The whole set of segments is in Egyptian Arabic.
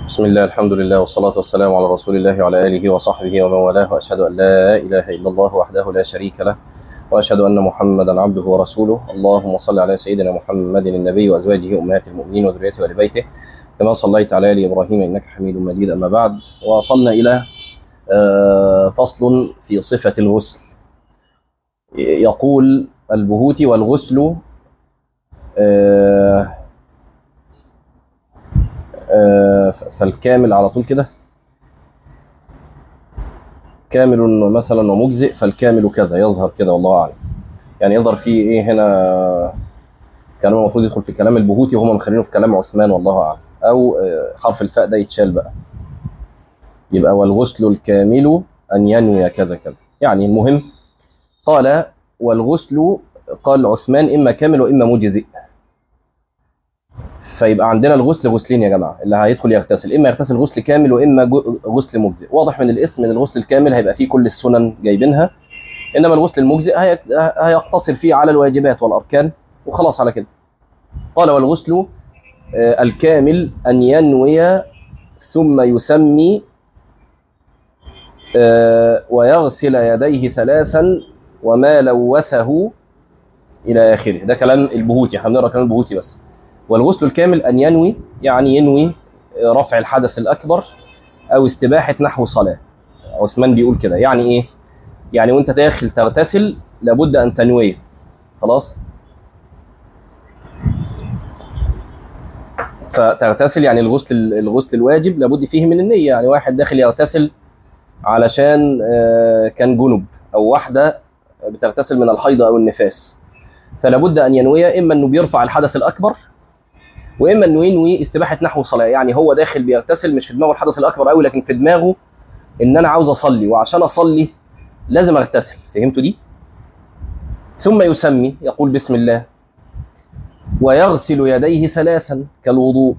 بسم الله الحمد لله والصلاة والسلام على رسول الله وعلى آله وصحبه ومن والاه وأشهد أن لا إله إلا الله وحده لا شريك له وأشهد أن محمدا عبده ورسوله اللهم صل على سيدنا محمد النبي وأزواجه أمهات المؤمنين وذريته وآل بيته كما صليت على آل إبراهيم إنك حميد مجيد أما بعد وصلنا إلى فصل في صفة الغسل يقول البهوتي والغسل فالكامل على طول كده كامل مثلا ومجزئ فالكامل كذا يظهر كده والله اعلم يعني يظهر في ايه هنا كلام المفروض يدخل في كلام البهوتي وهم مخلينه في كلام عثمان والله اعلم او حرف الفاء ده يتشال بقى يبقى والغسل الكامل ان ينوي كذا كذا يعني المهم قال والغسل قال عثمان اما كامل واما مجزئ فيبقى عندنا الغسل غسلين يا جماعه اللي هيدخل يغتسل اما يغتسل غسل كامل واما غسل مجزئ واضح من الاسم ان الغسل الكامل هيبقى فيه كل السنن جايبينها انما الغسل المجزئ هيقتصر فيه على الواجبات والاركان وخلاص على كده قال والغسل الكامل ان ينوي ثم يسمي ويغسل يديه ثلاثا وما لوثه الى اخره ده كلام البهوتي احنا بنقرا كلام البهوتي بس والغسل الكامل أن ينوي يعني ينوي رفع الحدث الأكبر أو استباحة نحو صلاة عثمان بيقول كده يعني إيه؟ يعني وأنت داخل تغتسل لابد أن تنويه خلاص؟ فتغتسل يعني الغسل الغسل الواجب لابد فيه من النية يعني واحد داخل يغتسل علشان كان جنب أو واحدة بتغتسل من الحيض أو النفاس فلابد أن ينوي إما أنه بيرفع الحدث الأكبر واما انه ينوي استباحه نحو صلاه يعني هو داخل بيغتسل مش في دماغه الحدث الاكبر قوي لكن في دماغه ان انا عاوز اصلي وعشان اصلي لازم اغتسل فهمتوا دي ثم يسمي يقول بسم الله ويغسل يديه ثلاثا كالوضوء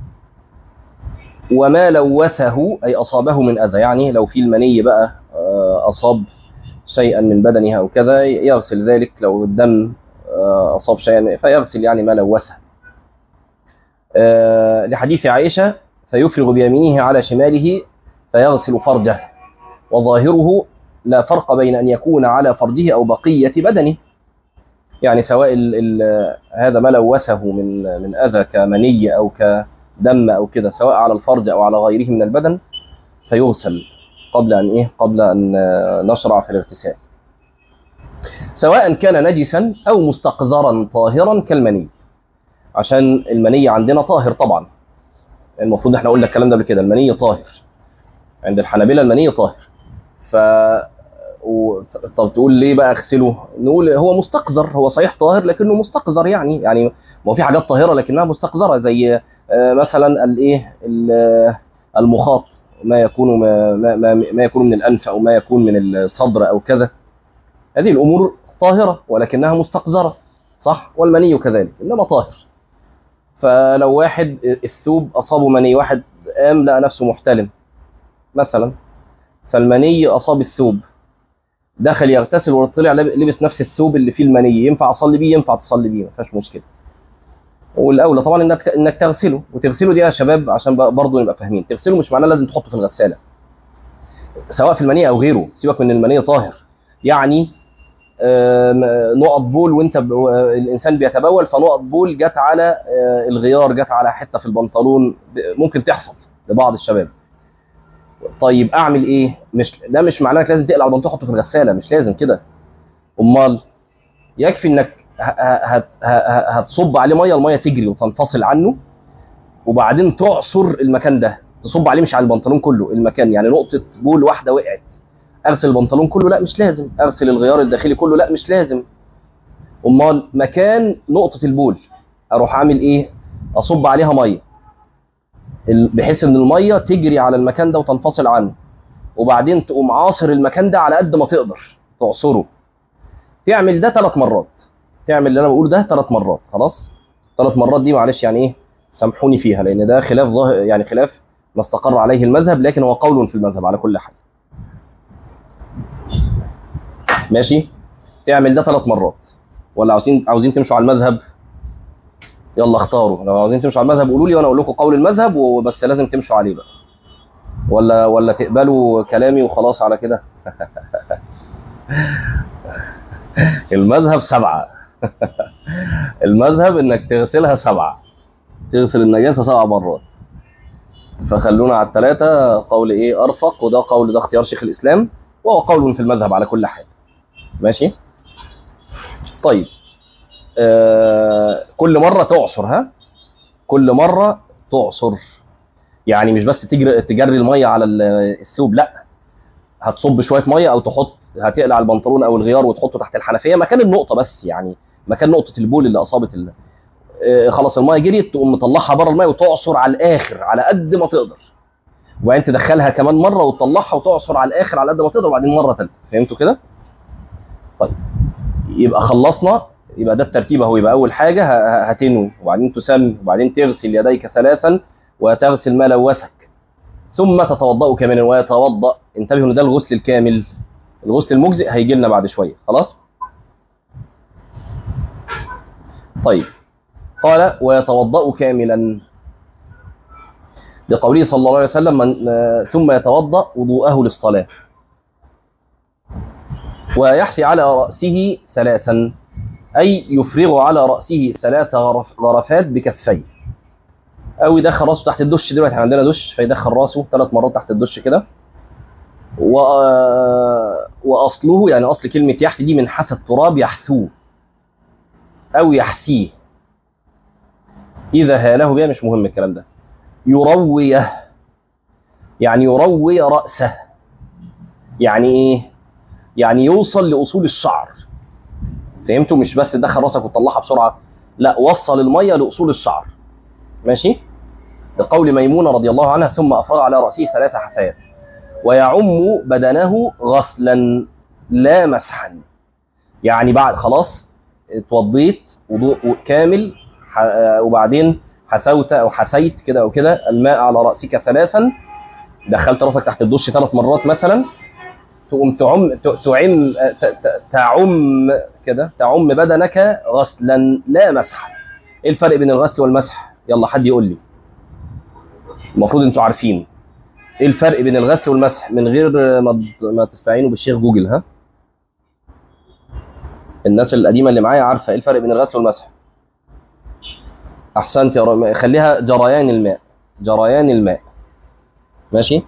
وما لوثه اي اصابه من اذى يعني لو في المني بقى اصاب شيئا من بدنها او كذا يغسل ذلك لو الدم اصاب شيئا فيغسل يعني ما لوثه أه لحديث عائشة فيفرغ بيمينه على شماله فيغسل فرجه وظاهره لا فرق بين أن يكون على فرجه أو بقية بدنه يعني سواء ال ال هذا ما لوثه من من أذى كمني أو كدم أو كده سواء على الفرج أو على غيره من البدن فيغسل قبل أن إيه قبل أن نشرع في الاغتسال سواء كان نجسا أو مستقذرا طاهرا كالمني عشان المني عندنا طاهر طبعا المفروض احنا قلنا الكلام ده قبل كده المني طاهر عند الحنابلة المني طاهر ف و... طب تقول ليه بقى اغسله نقول هو مستقذر هو صحيح طاهر لكنه مستقذر يعني يعني ما هو في حاجات طاهره لكنها مستقذره زي مثلا الايه المخاط ما يكون ما, ما, ما يكون من الانف او ما يكون من الصدر او كذا هذه الامور طاهره ولكنها مستقذره صح والمني كذلك انما طاهر فلو واحد الثوب اصابه مني واحد قام لقى نفسه محتلم مثلا فالمني اصاب الثوب دخل يغتسل وطلع لبس نفس الثوب اللي فيه المني ينفع اصلي بيه ينفع تصلي بيه ما فيهاش مشكله والاولى طبعا انك انك تغسله وتغسله دي يا شباب عشان برضه نبقى فاهمين تغسله مش معناه لازم تحطه في الغساله سواء في المني او غيره سيبك من المني طاهر يعني نقط بول وانت ب... الانسان بيتبول فنقط بول جت على الغيار جت على حته في البنطلون ممكن تحصل لبعض الشباب طيب اعمل ايه مش ده مش معناه انك لازم تقلع البنطلون تحطه في الغساله مش لازم كده امال يكفي انك هت... هتصب عليه ميه الميه تجري وتنفصل عنه وبعدين تعصر المكان ده تصب عليه مش على البنطلون كله المكان يعني نقطه بول واحده وقعت اغسل البنطلون كله لا مش لازم اغسل الغيار الداخلي كله لا مش لازم امال مكان نقطه البول اروح اعمل ايه اصب عليها ميه بحيث ان الميه تجري على المكان ده وتنفصل عنه وبعدين تقوم عاصر المكان ده على قد ما تقدر تعصره تعمل ده ثلاث مرات تعمل اللي انا بقوله ده ثلاث مرات خلاص ثلاث مرات دي معلش يعني ايه سامحوني فيها لان ده خلاف ظاهر يعني خلاف ما استقر عليه المذهب لكن هو قول في المذهب على كل حال ماشي تعمل ده ثلاث مرات ولا عاوزين عاوزين تمشوا على المذهب يلا اختاروا لو عاوزين تمشوا على المذهب قولوا لي وانا اقول لكم قول المذهب وبس لازم تمشوا عليه بقى ولا ولا تقبلوا كلامي وخلاص على كده المذهب سبعة المذهب انك تغسلها سبعة تغسل النجاسة سبع مرات فخلونا على الثلاثة قول ايه ارفق وده قول ده اختيار شيخ الاسلام وهو قول في المذهب على كل حال ماشي طيب آه كل مرة تعصر ها كل مرة تعصر يعني مش بس تجري تجري المية على الثوب لا هتصب شوية مية او تحط هتقلع البنطلون او الغيار وتحطه تحت الحنفية مكان النقطة بس يعني مكان نقطة البول اللي اصابت ال... آه خلاص المية جريت تقوم مطلعها بره المية وتعصر على الاخر على قد ما تقدر وبعدين تدخلها كمان مرة وتطلعها وتعصر على الاخر على قد ما تقدر وبعدين مرة ثالثة فهمتوا كده؟ طيب يبقى خلصنا يبقى ده الترتيب اهو يبقى اول حاجه هتنوي وبعدين تسمي وبعدين تغسل يديك ثلاثا وتغسل ما لوثك ثم تتوضا كاملا ويتوضا انتبهوا ان ده الغسل الكامل الغسل المجزئ هيجي لنا بعد شويه خلاص طيب قال ويتوضا كاملا لقوله صلى الله عليه وسلم من ثم يتوضا وضوءه للصلاه ويحثي على راسه ثلاثا أي يفرغ على رأسه ثلاث غرفات بكفيه أو يدخل راسه تحت الدش دلوقتي احنا عندنا دش فيدخل راسه ثلاث مرات تحت الدش كده و... وأصله يعني أصل كلمة يحثي دي من حث التراب يحثوه أو يحثيه إذا هاله بها مش مهم الكلام ده يرويه يعني يروي رأسه يعني إيه؟ يعني يوصل لأصول الشعر فهمتوا مش بس تدخل راسك وتطلعها بسرعه لا وصل الميه لاصول الشعر ماشي لقول ميمونه رضي الله عنها ثم افرغ على راسه ثلاث حثيات ويعم بدنه غسلا لا مسحا يعني بعد خلاص اتوضيت وضوء كامل وبعدين حسوت او حسيت كده او كده الماء على راسك ثلاثا دخلت راسك تحت الدش ثلاث مرات مثلا تقوم تعم تعم تعم كده تعم بدنك غسلا لا مسحا ايه الفرق بين الغسل والمسح يلا حد يقول لي المفروض انتوا عارفين ايه الفرق بين الغسل والمسح من غير ما ما تستعينوا بالشيخ جوجل ها الناس القديمه اللي معايا عارفه ايه الفرق بين الغسل والمسح احسنت يا رب خليها جريان الماء جريان الماء ماشي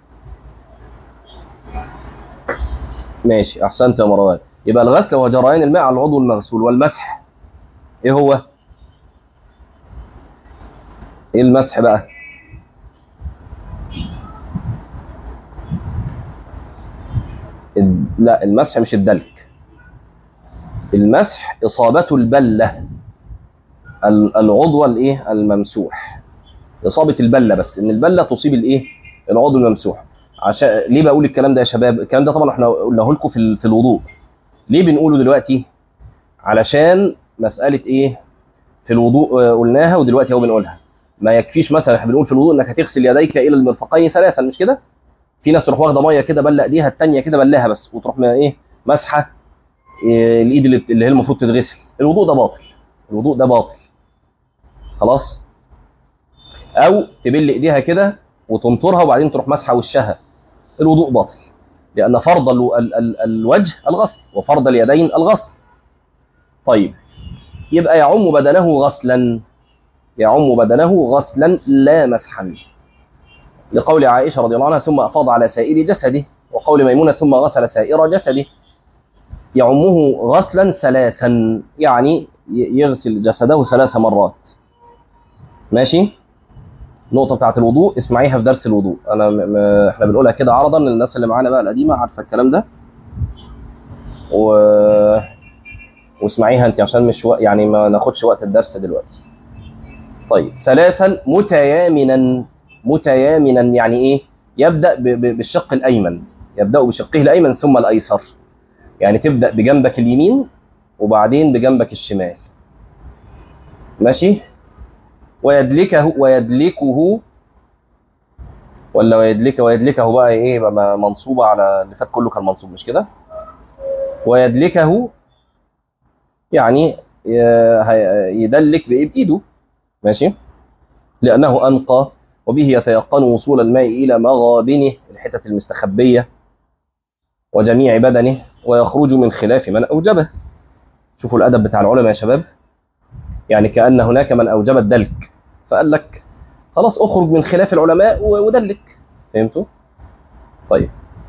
ماشي احسنت يا مروان يبقى الغسل هو جريان الماء على العضو المغسول والمسح ايه هو ايه المسح بقى لا المسح مش الدلك المسح اصابه البله العضو الايه الممسوح اصابه البله بس ان البله تصيب الايه العضو الممسوح عشان ليه بقول الكلام ده يا شباب الكلام ده طبعا احنا قلناه لكم في في الوضوء ليه بنقوله دلوقتي علشان مساله ايه في الوضوء قلناها ودلوقتي اهو بنقولها ما يكفيش مثلا احنا بنقول في الوضوء انك هتغسل يديك الى المرفقين ثلاثا مش كده في ناس تروح واخده ميه كده بله ايديها الثانيه كده بلاها بس وتروح ما ايه مسحه إيه الايد اللي, اللي هي المفروض تتغسل الوضوء ده باطل الوضوء ده باطل خلاص او تبل ايديها كده وتنطرها وبعدين تروح مسحه وشها الوضوء باطل لأن فرض ال ال ال الوجه الغسل وفرض اليدين الغسل طيب يبقى يعم بدنه غسلا يعم بدنه غسلا لا مسحا لقول عائشة رضي الله عنها ثم أفاض على سائر جسده وقول ميمونة ثم غسل سائر جسده يعمه غسلا ثلاثا يعني يغسل جسده ثلاث مرات ماشي النقطة بتاعت الوضوء اسمعيها في درس الوضوء أنا م... م... احنا بنقولها كده عرضا للناس اللي معانا بقى القديمة عارفة الكلام ده و... واسمعيها أنت عشان مش و... يعني ما ناخدش وقت الدرس دلوقتي طيب ثلاثا متيامنا متيامنا يعني إيه يبدأ ب... ب... بالشق الأيمن يبدأ بشقه الأيمن ثم الأيسر يعني تبدأ بجنبك اليمين وبعدين بجنبك الشمال ماشي ويدلكه ويدلكه ولا ويدلك ويدلكه بقى ايه بقى منصوبه على اللي فات كله كان منصوب مش كده ويدلكه يعني يدلك بايه بايده ماشي لأنه أنقى وبه يتيقن وصول الماء إلى مغابنه الحتة المستخبية وجميع بدنه ويخرج من خلاف من أوجبه شوفوا الأدب بتاع العلماء يا شباب يعني كأن هناك من أوجب الدلك فقال لك خلاص اخرج من خلاف العلماء ودلك فهمتوا؟ طيب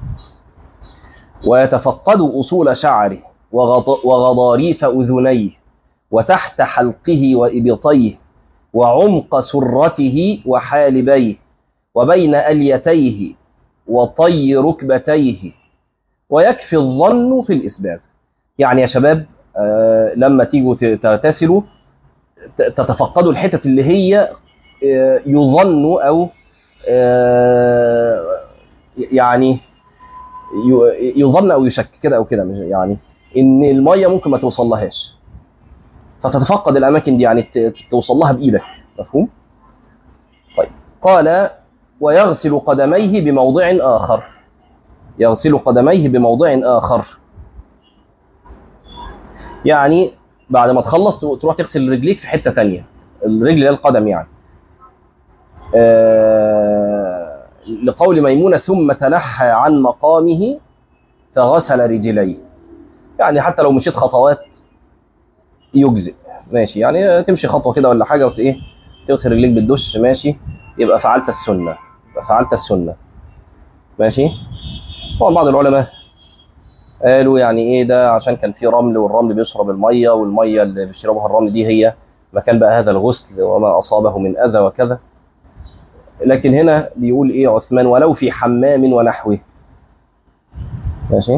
ويتفقد أصول شعره وغض- وغضاريف أذنيه وتحت حلقه وإبطيه وعمق سرته وحالبيه وبين أليتيه وطي ركبتيه ويكفي الظن في الإسباب يعني يا شباب آه لما تيجوا ت- تغتسلوا ت- تتفقدوا الحتت اللي هي آه، يظن أو آه، يعني ي- يظن أو يشك كده أو كده مش- يعني إن المية ممكن ما توصلهاش فتتفقد الأماكن دي يعني ت- توصل لها بإيدك مفهوم؟ طيب قال ويغسل قدميه بموضع آخر يغسل قدميه بموضع آخر يعني بعد ما تخلص تروح تغسل رجليك في حتة تانية الرجل اللي هي القدم يعني آه لقول ميمونة ثم تنحى عن مقامه فغسل رجليه يعني حتى لو مشيت خطوات يجزئ ماشي يعني تمشي خطوة كده ولا حاجة وت ايه تغسل رجليك بالدش ماشي يبقى فعلت السنة يبقى فعلت السنة ماشي طبعا بعض العلماء قالوا يعني ايه ده عشان كان في رمل والرمل بيشرب الميه والميه اللي بيشربها الرمل دي هي مكان بقى هذا الغسل وما اصابه من اذى وكذا لكن هنا بيقول ايه عثمان ولو في حمام ونحوه ماشي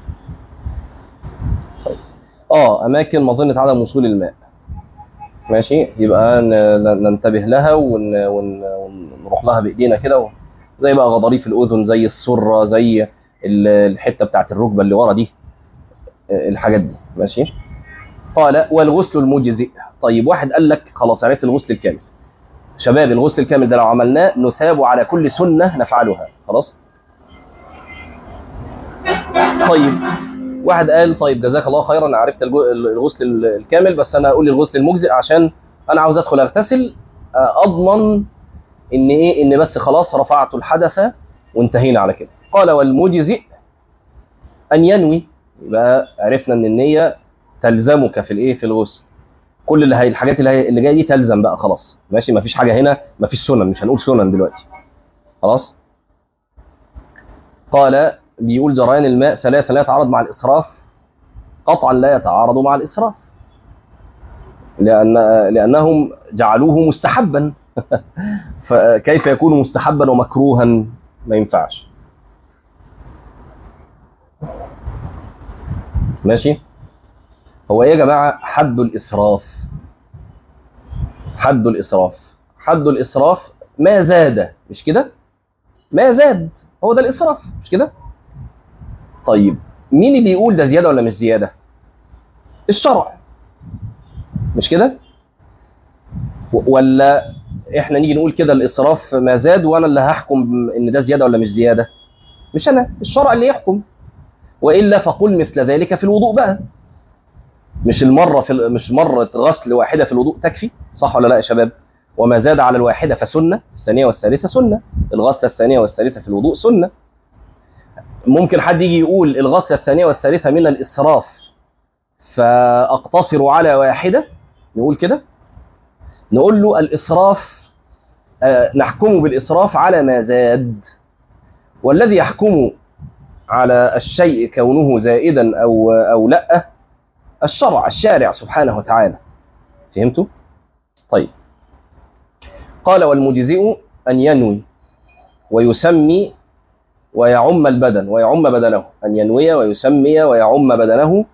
طيب. اه اماكن مظنه عدم وصول الماء ماشي يبقى ن- ن- ننتبه لها ون- ون- ونروح لها بايدينا كده و- زي بقى غضاريف الاذن زي السره زي ال- الحته بتاعت الركبه اللي ورا دي آه، الحاجات دي ماشي قال والغسل المجزئ طيب واحد قال لك خلاص عرفت الغسل الكامل شباب الغسل الكامل ده لو عملناه نثاب على كل سنه نفعلها خلاص طيب واحد قال طيب جزاك الله خيرا انا عرفت الجو- الغسل الكامل بس انا اقول لي الغسل المجزئ عشان انا عاوز ادخل اغتسل آه، اضمن ان ايه ان بس خلاص رفعت الحدث وانتهينا على كده قال والمجزئ ان ينوي يبقى عرفنا ان النيه تلزمك في الايه في الغسل كل اللي هي الحاجات اللي, هي اللي جايه دي تلزم بقى خلاص ماشي ما فيش حاجه هنا ما فيش سنن مش هنقول سنن دلوقتي خلاص قال بيقول جريان الماء ثلاثة لا يتعارض مع الإسراف قطعا لا يتعارض مع الإسراف لأن لأنهم جعلوه مستحبا فكيف يكون مستحبا ومكروها ما ينفعش ماشي هو ايه يا جماعه حد الاسراف حد الاسراف حد الاسراف ما زاد مش كده ما زاد هو ده الاسراف مش كده طيب مين اللي يقول ده زياده ولا مش زياده الشرع مش كده و- ولا احنا نيجي نقول كده الاسراف ما زاد وانا اللي هحكم ان ده زياده ولا مش زياده مش انا الشرع اللي يحكم والا فقل مثل ذلك في الوضوء بقى مش المره في ال- مش مره غسل واحده في الوضوء تكفي صح ولا لا يا شباب وما زاد على الواحده فسنه الثانيه والثالثه سنه الغسله الثانيه والثالثه في الوضوء سنه ممكن حد يجي يقول الغسله الثانيه والثالثه من الاسراف فاقتصر على واحده نقول كده نقول له الاسراف آه، نحكم بالاسراف على ما زاد والذي يحكم على الشيء كونه زائدا او او لا الشرع الشارع سبحانه وتعالى فهمتوا طيب قال والمجزئ ان ينوي ويسمي ويعم البدن ويعم بدنه ان ينوي ويسمي ويعم بدنه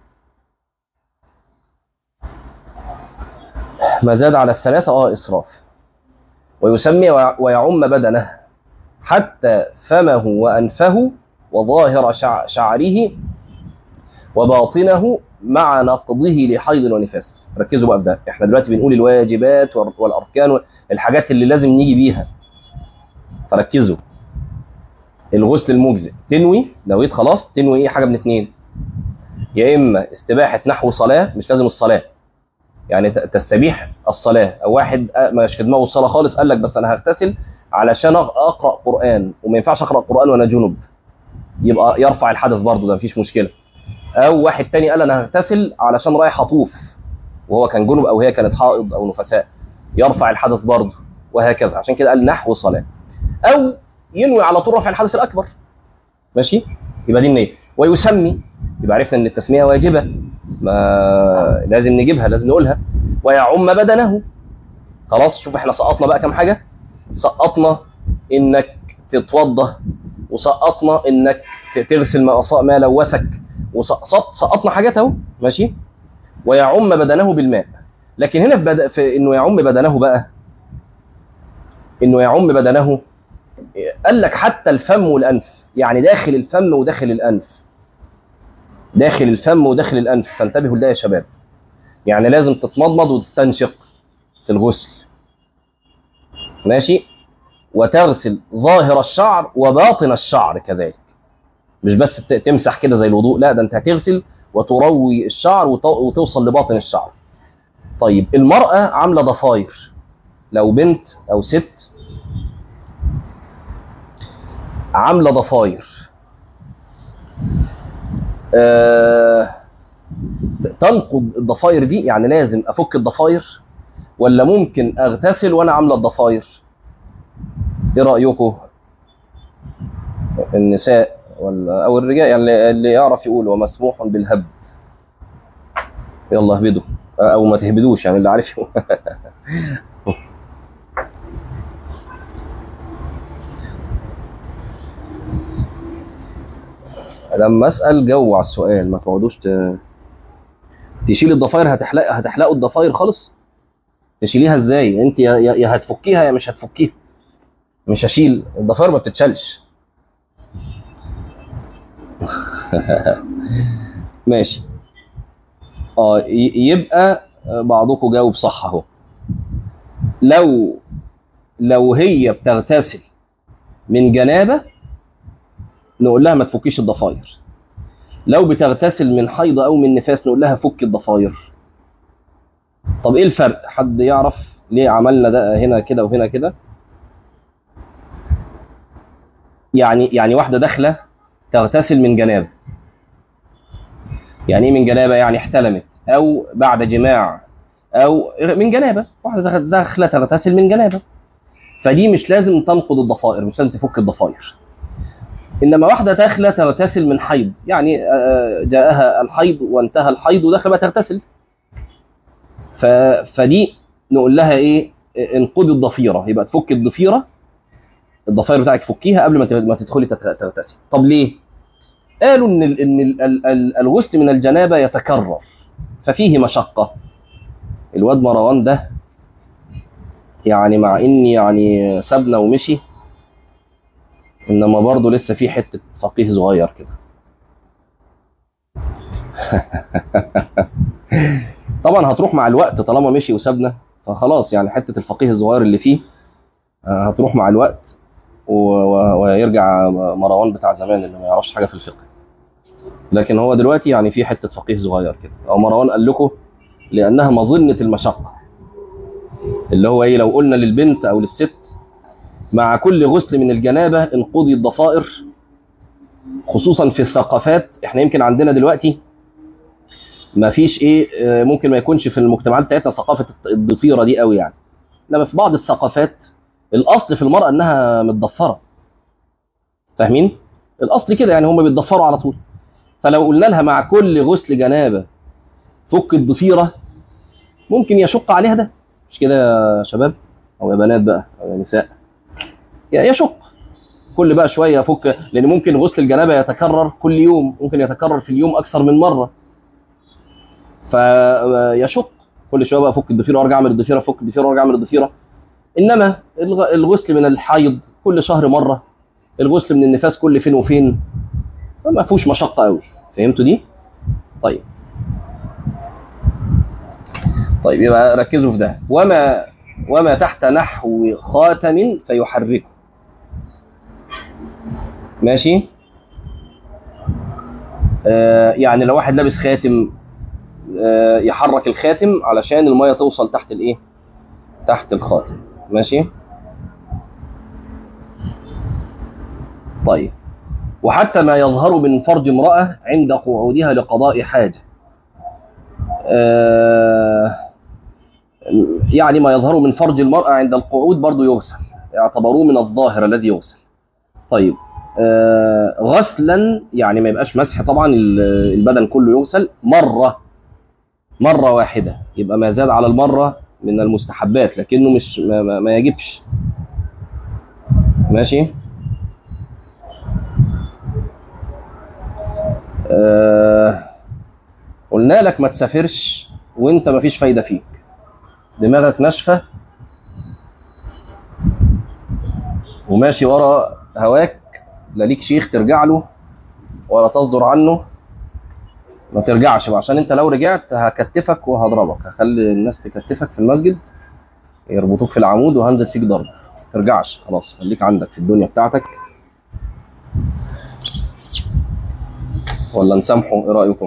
ما زاد على الثلاثة اه إسراف ويسمي ويع- ويعم بدنه حتى فمه وأنفه وظاهر شع- شعره وباطنه مع نقضه لحيض ونفاس ركزوا بقى في ده احنا دلوقتي بنقول الواجبات وال- والاركان الحاجات اللي لازم نيجي بيها فركزوا الغسل المجزئ تنوي نويت خلاص تنوي ايه حاجه من اتنين يا اما استباحه نحو صلاه مش لازم الصلاه يعني ت- تستبيح الصلاه او واحد آه، مش في دماغه الصلاه خالص قال لك بس انا هغتسل علشان أق- اقرا قران وما ينفعش اقرا قران وانا جنب يبقى يرفع الحدث برضه ده مفيش مشكله او واحد تاني قال انا هغتسل علشان رايح اطوف وهو كان جنب او هي كانت حائض او نفساء يرفع الحدث برضه وهكذا عشان كده قال نحو صلاه او ينوي على طول رفع الحدث الاكبر ماشي يبقى دي النيه ويسمي يبقى عرفنا ان التسميه واجبه ما لازم نجيبها لازم نقولها ويعم بدنه خلاص شوف احنا سقطنا بقى كام حاجه سقطنا انك تتوضا وسقطنا انك تغسل ما أصاب ما لوثك وسقطنا حاجات اهو ماشي ويعم بدنه بالماء لكن هنا في, بد... في انه يعم بدنه بقى انه يعم بدنه قال لك حتى الفم والانف يعني داخل الفم وداخل الانف داخل الفم وداخل الانف فانتبهوا لده يا شباب يعني لازم تتمضمض وتستنشق في الغسل ماشي وتغسل ظاهر الشعر وباطن الشعر كذلك مش بس ت- تمسح كده زي الوضوء لا ده انت هتغسل وتروي الشعر وت- وتوصل لباطن الشعر طيب المرأة عاملة ضفاير لو بنت أو ست عاملة ضفاير آه تنقض الضفاير دي يعني لازم أفك الضفاير ولا ممكن أغتسل وأنا عاملة الضفاير إيه رأيكم النساء ولا أو الرجال يعني اللي يعرف يقول ومسموح بالهبد يلا اهبدوا او ما تهبدوش يعني اللي عارف يقول. لما اسال جو على السؤال ما تقعدوش ت... تشيل الضفاير هتحلق هتحلقوا الضفاير خالص تشيليها ازاي انت يا, يا يا هتفكيها يا مش هتفكيها مش هشيل الضفاير ما بتتشالش ماشي اه ي- يبقى بعضكم جاوب صح اهو لو لو هي بتغتسل من جنابه نقول لها ما تفكيش الضفاير لو بتغتسل من حيض او من نفاس نقول لها فك الضفاير طب ايه الفرق حد يعرف ليه عملنا ده هنا كده وهنا كده يعني يعني واحده داخله تغتسل من جنابه يعني ايه من جنابه يعني احتلمت او بعد جماع او من جنابه واحده داخله تغتسل من جنابه فدي مش لازم تنقض الضفائر مش لازم تفك الضفائر انما واحده داخله تغتسل من حيض يعني آه، جاءها الحيض وانتهى الحيض وداخله بقى تغتسل ف... فدي نقول لها ايه انقضي الضفيره يبقى تفك الضفيره الضفائر بتاعك فكيها قبل ما ت- ما تدخلي تت- تغتسل طب ليه قالوا ان ال- ان ال- ال- ال- الغسل من الجنابه يتكرر ففيه مشقه الواد مروان ده يعني مع اني يعني سابنا ومشي انما برضه لسه في حته فقيه صغير كده طبعا هتروح مع الوقت طالما مشي وسابنا فخلاص يعني حته الفقيه الصغير اللي فيه آه، هتروح مع الوقت و- و- ويرجع مروان بتاع زمان اللي ما يعرفش حاجه في الفقه لكن هو دلوقتي يعني في حته فقيه صغير كده او مروان قال لكم لانها مظنه المشقه اللي هو ايه لو قلنا للبنت او للست مع كل غسل من الجنابه انقضي الضفائر خصوصا في الثقافات احنا يمكن عندنا دلوقتي ما فيش ايه آه، ممكن ما يكونش في المجتمعات بتاعتنا ثقافه الضفيره دي قوي يعني انما في بعض الثقافات الاصل في المراه انها متضفره فاهمين الاصل كده يعني هم بيتضفروا على طول فلو قلنا لها مع كل غسل جنابه فك الضفيره ممكن يشق عليها ده مش كده يا شباب او يا بنات بقى او يا نساء ي- يشق كل بقى شويه فك لان ممكن غسل الجنابه يتكرر كل يوم ممكن يتكرر في اليوم اكثر من مره فيشق كل شويه بقى فك الضفيره وارجع اعمل الضفيره فك الضفيره وارجع اعمل الضفيره انما الغ- الغسل من الحيض كل شهر مره الغسل من النفاس كل فين وفين ما فيهوش مشقه قوي فهمتوا دي طيب طيب يبقى ركزوا في ده وما وما تحت نحو خاتم فيحركه ماشي آه يعني لو واحد لابس خاتم آه، يحرك الخاتم علشان الميه توصل تحت الايه تحت الخاتم ماشي طيب وحتى ما يظهر من فرج امرأة عند قعودها لقضاء حاجة آه، يعني ما يظهر من فرج المرأة عند القعود برضو يغسل يعتبروه من الظاهر الذي يغسل طيب آه، غسلا يعني ما يبقاش مسح طبعا ال- البدن كله يغسل مرة مرة واحدة يبقى ما زاد على المرة من المستحبات لكنه مش ما, ما, ما يجبش ماشي آه قلنا لك ما تسافرش وانت ما فيش فايدة فيك دماغك ناشفة وماشي ورا هواك لا ليك شيخ ترجع له ولا تصدر عنه ما ترجعش بقى عشان انت لو رجعت هكتفك وهضربك هخلي الناس تكتفك في المسجد يربطوك في العمود وهنزل فيك ضرب ما ترجعش خلاص خليك عندك في الدنيا بتاعتك ولا نسامحه ايه رايكم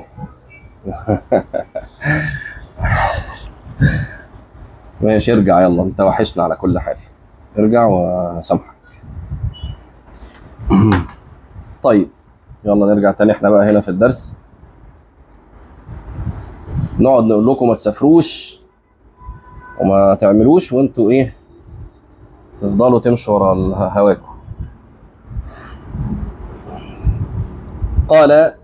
ماشي ارجع يلا انت وحشنا على كل حال ارجع وسامحك طيب يلا نرجع تاني احنا بقى هنا في الدرس نقعد نقول لكم ما تسافروش وما تعملوش وانتوا ايه تفضلوا تمشوا ورا اله- هواكم قال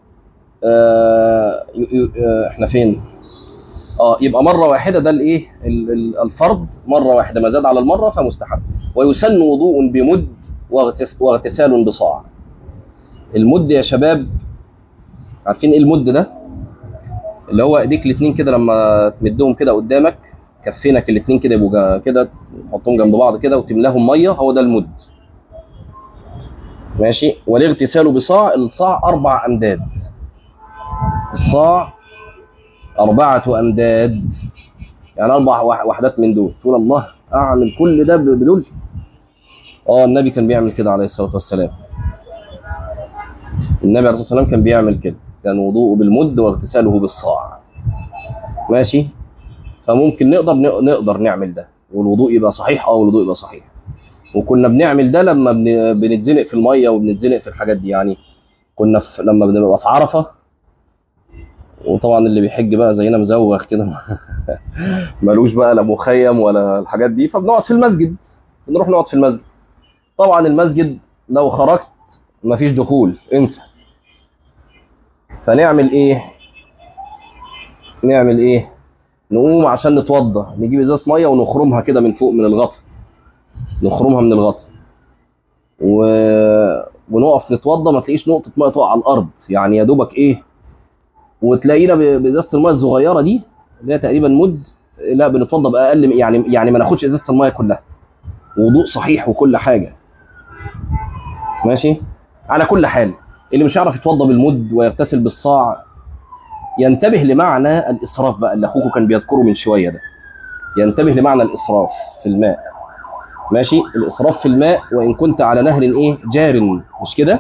آه ي- ي- آه، احنا فين اه يبقى مره واحده ده الايه ال- ال- الفرض مره واحده ما زاد على المره فمستحب ويسن وضوء بمد واغتس- واغتسال بصاع المد يا شباب عارفين ايه المد ده اللي هو ايديك الاثنين كده لما تمدهم كده قدامك كفينك الاثنين كده يبقوا جا- كده تحطهم جنب بعض كده وتملاهم ميه هو ده المد ماشي والاغتسال بصاع الصاع اربع امداد الصاع اربعه امداد يعني اربع وح- وحدات من دول تقول الله اعمل كل ده ب- بدول اه النبي كان بيعمل كده عليه الصلاه والسلام النبي عليه الصلاه والسلام كان بيعمل كده كان وضوءه بالمد واغتساله بالصاع ماشي فممكن نقدر نقدر نعمل ده والوضوء يبقى صحيح اه والوضوء يبقى صحيح وكنا بنعمل ده لما بن- بنتزنق في الميه وبنتزنق في الحاجات دي يعني كنا في لما بنبقى في عرفه وطبعا اللي بيحج بقى زينا مزوغ كده ملوش بقى لا مخيم ولا الحاجات دي فبنقعد في المسجد بنروح نقعد في المسجد طبعا المسجد لو خرجت مفيش دخول انسى فنعمل ايه نعمل ايه نقوم عشان نتوضى نجيب ازاز ميه ونخرمها كده من فوق من الغطا نخرمها من الغطا و... ونقف نتوضى ما تلاقيش نقطه ميه تقع على الارض يعني يا دوبك ايه وتلاقينا ب- بازازه الميه الصغيره دي اللي هي تقريبا مد لا بنتوضى باقل من- يعني يعني ما ناخدش ازازه الميه كلها وضوء صحيح وكل حاجه ماشي على كل حال اللي مش هيعرف يتوضى بالمد ويغتسل بالصاع ينتبه لمعنى الاسراف بقى اللي اخوكم كان بيذكره من شويه ده ينتبه لمعنى الاسراف في الماء ماشي الاسراف في الماء وان كنت على نهر ايه جار مش كده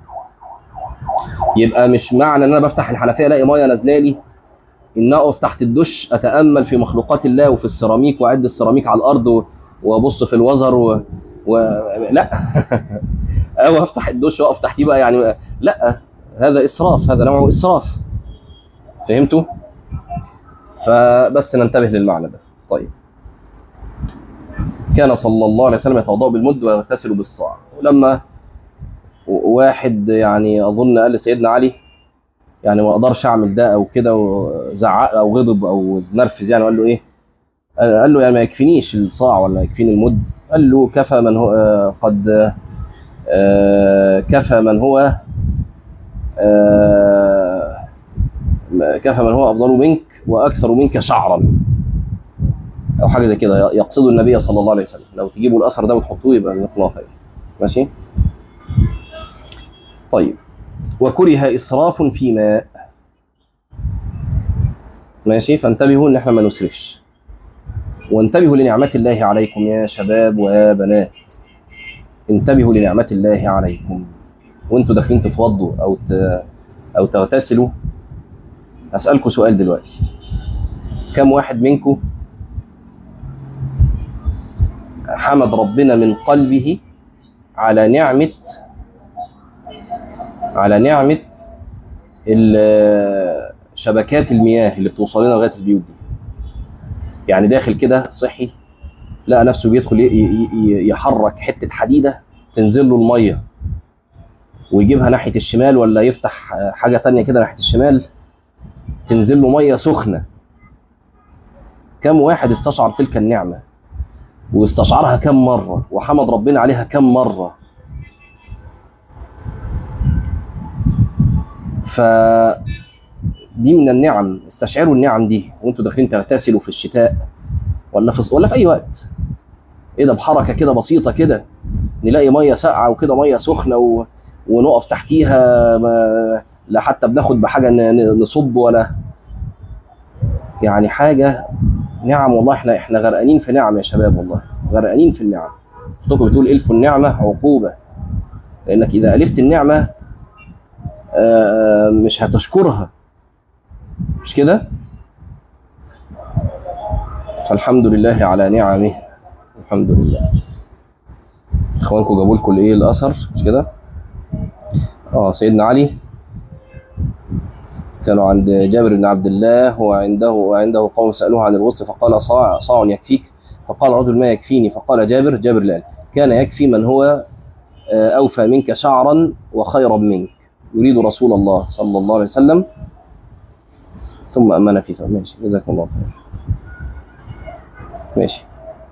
يبقى مش معنى ان انا بفتح الحنفيه الاقي ميه نازله لي ان اقف تحت الدش اتامل في مخلوقات الله وفي السيراميك واعد السيراميك على الارض و- وابص في الوزر و... و... لا او افتح الدش واقف تحتيه بقى يعني لا هذا اسراف هذا نوع اسراف فهمتوا فبس ننتبه للمعنى ده طيب كان صلى الله عليه وسلم يتوضا بالمد ويغتسل بالصاع ولما واحد يعني اظن قال لسيدنا علي يعني ما اقدرش اعمل ده او كده وزعق او غضب او نرفز يعني وقال له ايه قال له يعني ما يكفينيش الصاع ولا يكفيني المد قال له كفى من هو آه، قد آه، كفى من هو آه، كفى من هو افضل منك واكثر منك شعرا او حاجه زي كده يقصد النبي صلى الله عليه وسلم لو تجيبوا الاثر ده وتحطوه يبقى جزاكم الله خير ماشي طيب وكره اسراف في ماء ماشي فانتبهوا ان احنا ما نسرفش وانتبهوا لنعمة الله عليكم يا شباب وبنات انتبهوا لنعمة الله عليكم وانتوا داخلين تتوضوا او ت... او تغتسلوا اسالكم سؤال دلوقتي كم واحد منكم حمد ربنا من قلبه على نعمه على نعمه ال- شبكات المياه اللي بتوصل لنا لغايه البيوت دي يعني داخل كده صحي لقى نفسه بيدخل ي- ي- ي- يحرك حته حديده تنزل له الميه ويجيبها ناحيه الشمال ولا يفتح حاجه تانية كده ناحيه الشمال تنزل له ميه سخنه كم واحد استشعر تلك النعمه واستشعرها كم مره وحمد ربنا عليها كم مره ف دي من النعم استشعروا النعم دي وانتوا داخلين تغتسلوا في الشتاء ولا في ولا في اي وقت ايه ده بحركه كده بسيطه كده نلاقي ميه ساقعه وكده ميه سخنه و... ونقف تحتيها ما... لا حتى بناخد بحاجه ن... ن- نصب ولا يعني حاجه نعم والله احنا احنا غرقانين في نعم يا شباب والله غرقانين في النعم اختكم بتقول الف النعمه عقوبه لانك اذا الفت النعمه آه، مش هتشكرها مش كده فالحمد لله على نعمه الحمد لله اخوانكم جابوا لكم الايه الاثر مش كده اه سيدنا علي كانوا عند جابر بن عبد الله وعنده وعنده قوم سالوه عن الغسل فقال صاع صاع يكفيك فقال رجل ما يكفيني فقال جابر جابر لا كان يكفي من هو آه، اوفى منك شعرا وخيرا منك يريد رسول الله صلى الله عليه وسلم ثم امن في ثوب ماشي جزاكم الله خير ماشي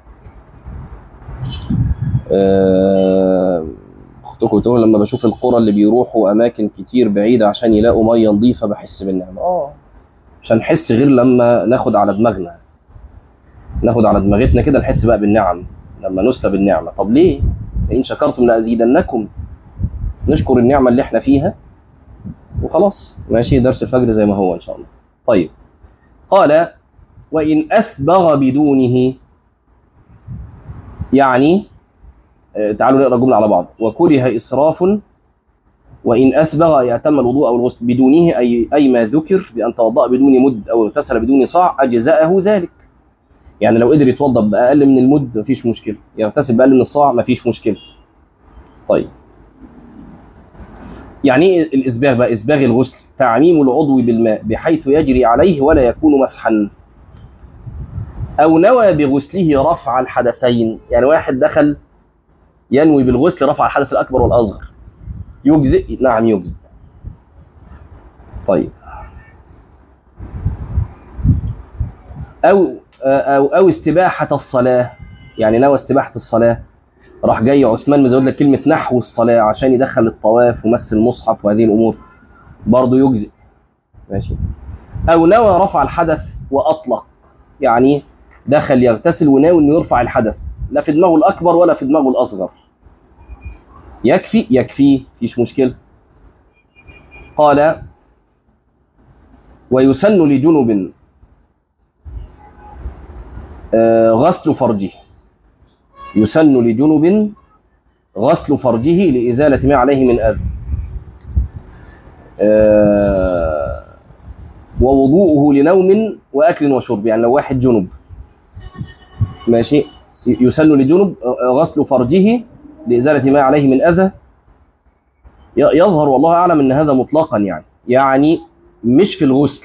آه، اختكم بتقول لما بشوف القرى اللي بيروحوا اماكن كتير بعيده عشان يلاقوا ميه نظيفه بحس بالنعمه اه مش هنحس غير لما ناخد على دماغنا ناخد على دماغتنا كده نحس بقى بالنعم لما نسلب النعمه طب ليه لئن شكرتم لازيدنكم نشكر النعمه اللي احنا فيها وخلاص ماشي درس الفجر زي ما هو ان شاء الله طيب قال وان اسبغ بدونه يعني آه، تعالوا نقرا الجمله على بعض وكره اسراف وان اسبغ يتم الوضوء او الغسل بدونه اي اي ما ذكر بان توضا بدون مد او اغتسل بدون صاع اجزاه ذلك يعني لو قدر يتوضا باقل من المد مفيش مشكله يغتسل باقل من الصاع مفيش مشكله طيب يعني ايه الاسباغ بقى اسباغ الغسل تعميم العضو بالماء بحيث يجري عليه ولا يكون مسحا او نوى بغسله رفع الحدثين يعني واحد دخل ينوي بالغسل رفع الحدث الاكبر والاصغر يجزئ نعم يجزئ طيب او او او استباحه الصلاه يعني نوى استباحه الصلاه راح جاي عثمان مزود لك كلمه نحو الصلاه عشان يدخل الطواف ومس المصحف وهذه الامور برضه يجزئ ماشي او نوى رفع الحدث واطلق يعني دخل يغتسل وناوي انه يرفع الحدث لا في دماغه الاكبر ولا في دماغه الاصغر يكفي يكفي مفيش مشكله قال ويسن لجنب آه، غسل فرجه يسن لجنب غسل فرجه لإزالة ما عليه من أذى آه، ووضوءه لنوم وأكل وشرب يعني لو واحد جنب ماشي يسن لجنب آه، غسل فرجه لإزالة ما عليه من أذى ي- يظهر والله أعلم أن هذا مطلقا يعني يعني مش في الغسل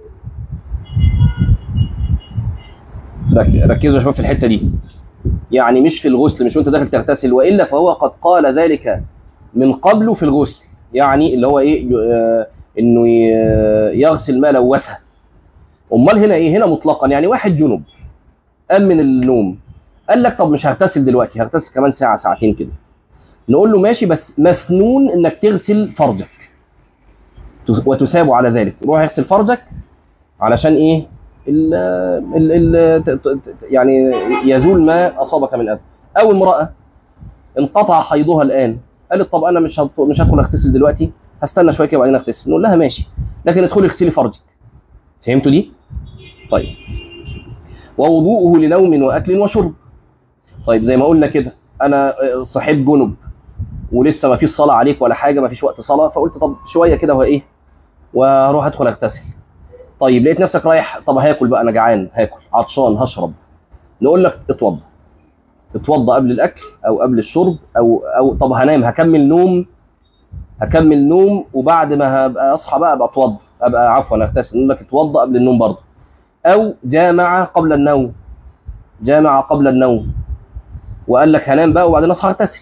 رك- ركزوا يا شباب في الحتة دي يعني مش في الغسل مش وانت داخل تغتسل والا فهو قد قال ذلك من قبل في الغسل يعني اللي هو ايه ي- آه، انه ي- يغسل ما لوثه امال هنا ايه هنا مطلقا يعني واحد جنب قام من النوم قال لك طب مش هغتسل دلوقتي هغتسل كمان ساعه ساعتين كده نقول له ماشي بس مسنون انك تغسل فرجك تس- وتساب على ذلك روح اغسل فرجك علشان ايه ال ال ال ت- ت- ت- يعني يزول ما اصابك من اذى او امراه انقطع حيضها الان قالت طب انا مش هط- مش هدخل اغتسل دلوقتي هستنى شويه كده وبعدين اغتسل نقول لها ماشي لكن ادخلي اغسلي فرجك فهمتوا دي طيب ووضوءه لنوم واكل وشرب طيب زي ما قلنا كده انا صحيت جنب ولسه ما فيش صلاه عليك ولا حاجه ما فيش وقت صلاه فقلت طب شويه كده هو ايه واروح ادخل اغتسل طيب لقيت نفسك رايح طب هاكل بقى انا جعان هاكل عطشان هشرب نقول لك اتوضى اتوضى قبل الاكل او قبل الشرب او او طب هنام هكمل نوم هكمل نوم وبعد ما هبقى اصحى بقى ابقى اتوضى ابقى عفوا اغتسل نقول لك اتوضى قبل النوم برضه او جامع قبل النوم جامع قبل النوم وقال لك هنام بقى وبعدين اصحى اغتسل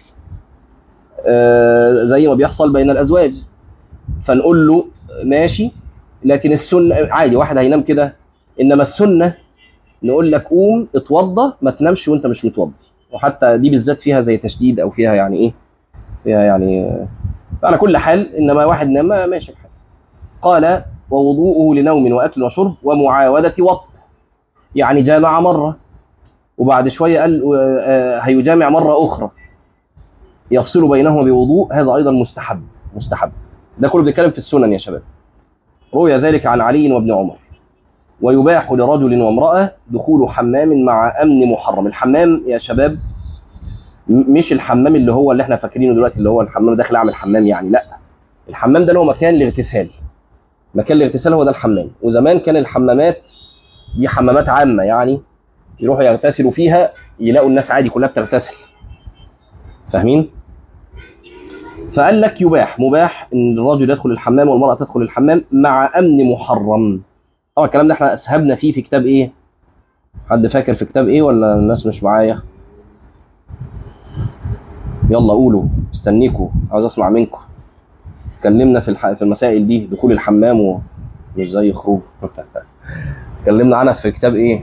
آه زي ما بيحصل بين الازواج فنقول له ماشي لكن السنه عادي واحد هينام كده انما السنه نقول لك قوم اتوضى ما تنامش وانت مش متوضي وحتى دي بالذات فيها زي تشديد او فيها يعني ايه فيها يعني على كل حال انما واحد نام ماشي الحال قال ووضوءه لنوم واكل وشرب ومعاوده وطء يعني جامع مره وبعد شويه قال هيجامع مره اخرى يفصل بينهما بوضوء هذا ايضا مستحب مستحب ده كله بيتكلم في السنن يا شباب روي ذلك عن علي وابن عمر ويباح لرجل وامرأة دخول حمام مع أمن محرم الحمام يا شباب مش الحمام اللي هو اللي احنا فاكرينه دلوقتي اللي هو الحمام داخل اعمل حمام يعني لا الحمام ده اللي هو مكان الاغتسال مكان الاغتسال هو ده الحمام وزمان كان الحمامات دي حمامات عامة يعني يروحوا يغتسلوا فيها يلاقوا الناس عادي كلها بتغتسل فاهمين فقال لك يباح مباح ان الرجل يدخل الحمام والمرأة تدخل الحمام مع أمن محرم طبعا الكلام ده احنا اسهبنا فيه في كتاب ايه حد فاكر في كتاب ايه ولا الناس مش معايا يلا قولوا استنيكوا عاوز اسمع منكم اتكلمنا في الح... في المسائل دي دخول الحمام ومش زي خروج اتكلمنا عنها في كتاب ايه